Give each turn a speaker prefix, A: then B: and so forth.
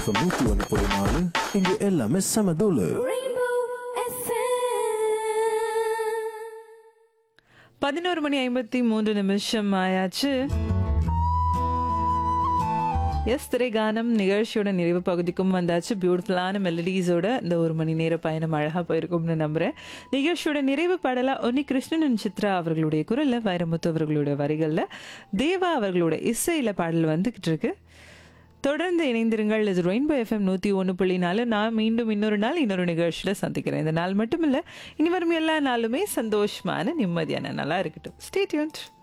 A: FM நூத்தி ஒன்று புள்ளி நாலு இங்க எல்லாமே செம தூளு
B: Rainbow FM.
C: பதினோரு மணி ஐம்பத்தி மூன்று நிமிஷம் ஆயாச்சு எஸ் திரைகானம் நிகழ்ச்சியோட நிறைவு பகுதிக்கும் வந்தாச்சு பியூட்டிஃபுல்லான மெலடிஸோட இந்த ஒரு மணி நேர பயணம் அழகாக போயிருக்கும்னு நம்புகிறேன் நிகழ்ச்சியோட நிறைவு பாடலாக ஒன்னி கிருஷ்ணன் சித்ரா அவர்களுடைய குரலில் வைரமுத்து அவர்களுடைய வரிகளில் தேவா அவர்களோட இசையில் பாடல் வந்துக்கிட்டு இருக்கு தொடர்ந்து இணைந்திருங்கள் இது ரெயின்போ எஃப்எம் நூற்றி ஒன்று புள்ளி நாலு நான் மீண்டும் இன்னொரு நாள் இன்னொரு நிகழ்ச்சியில் சந்திக்கிறேன் இந்த நாள் மட்டும் இல்லை இனி வரும் எல்லா நாளுமே சந்தோஷமான நிம்மதியான நாளாக இருக்கட்டும் ஸ்டே டியூன்ட்